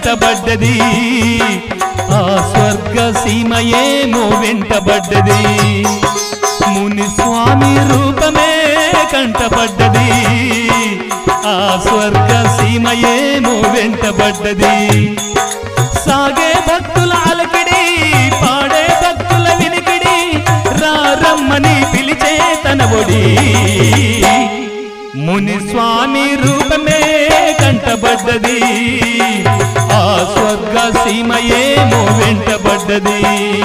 కంటబడ్డది ఆ స్వర్గ సీమయేమో వెంటబడ్డది ముని స్వామి రూపమే కంటబడ్డది ఆ స్వర్గ సీమయేమో వెంటబడ్డది సాగే భక్తుల అలకిడి పాడే భక్తుల వినికిడి రారమ్మని పిలిచే తన ఒడి ముని స్వామి రూపమే కంటబడ్డది ఆ స్వర్గ సీమయేమో వెంటబడ్డది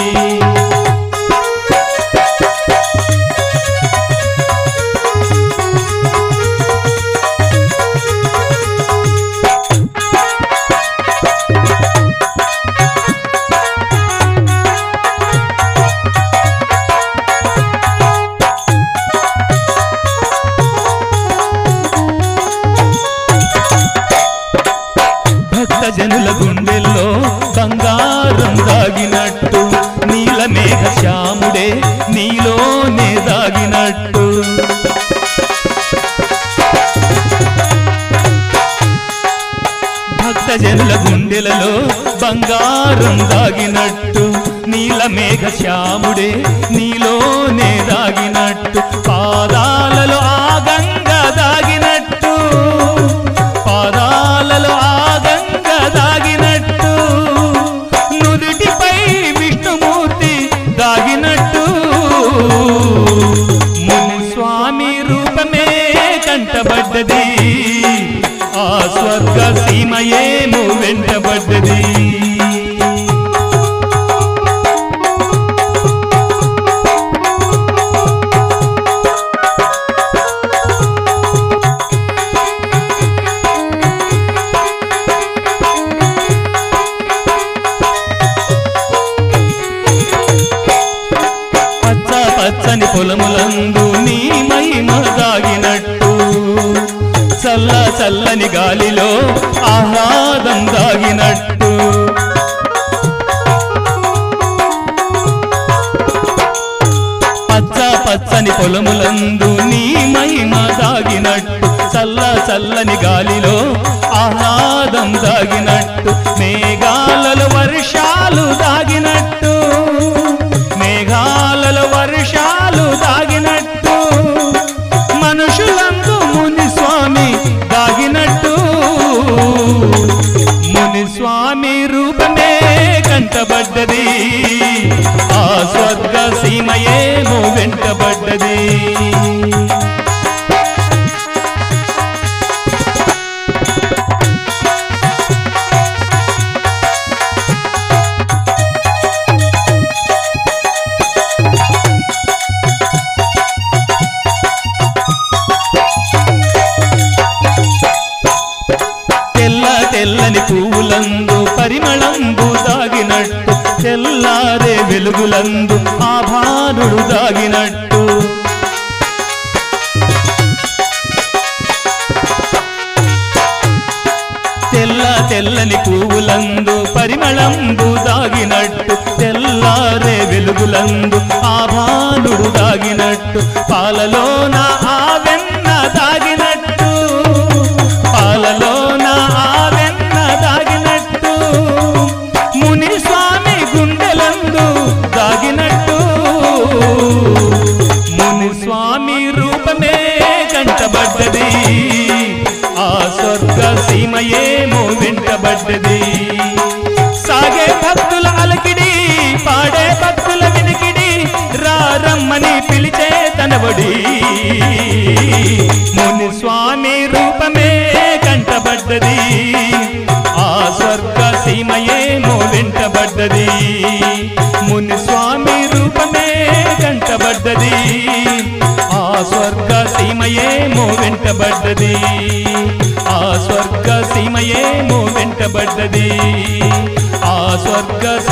భక్త జనుల గుండెల్లో బంగారం దాగినట్టు నీల మేఘ శ్యాముడే నీలోనే దాగినట్టు భక్త జనుల గుండెలలో బంగారం దాగినట్టు నీల మేఘ శ్యాముడే నీలోనే దాగినట్టు పాదాలలో ఆ గంగ దాగినట్టు పాదాలలో ఆ గంగ దాగినట్టు నుదుటిపై విష్ణుమూర్తి దాగినట్టు ముని స్వామి రూపమే కంటబడ్డది ఆ స్వర్గ సీమయేమో వెంటబడ్డది పచ్చ పచ్చని పొలములందు నీ మహిమ దాగినట్టు చల్ల చల్లని గాలిలో ఆహ్లాదం దాగినట్టు పచ్చ పచ్చని పొలములందు నీ మహిమ దాగినట్టు చల్ల చల్లని గాలిలో ఆహ్లాదం దాగినట్టు మేఘాలలో వర్షాలు దాగినట్టు మేఘాలలో వర్షాలు దాగినట్టు మనుషులందు ముని స్వామి దాగినట్టు ముని స్వామి రూపమే కంటబడ్డది ఆ స్వర్గ సీమయేమో వెంటబడ్డది తెల్ల తెల్లని పువ్వులందు పరిమళంబు దాగినట్టు తెల్లారే వెలుగులందు ఆభానుడు దాగినట్టు తెల్ల తెల్లని పువ్వులందు పరిమళంబు దాగినట్టు తెల్లారే వెలుగులందు ఆభానుడు దాగినట్టు పాలలోన ఆ వెన్న దాగినట్టు పాలలోన ఆ వెన్న దాగినట్టు ముని స్వామి గుండెలందు దాగినట్టు ముని స్వామి రూపమే కంటబడ్డది ఆ స్వర్గ సీమయేమో వెంటబడ్డది సాగే భక్తుల అలకిడి పాడే భక్తుల వినికిడి రారమ్మని పిలిచే తనబడి ముని స్వామి రూపమే కంటబడ్డది ఆ స్వర్గ సీమయేమో వెంటబడ్డది ముని స్వామి రూపమే కంటబడ్డది ఆ స్వర్గ సీమయేమో వెంటబడ్డది ఆ స్వర్గ సీమయేమో వెంటబడ్డది ఆ స్వర్గ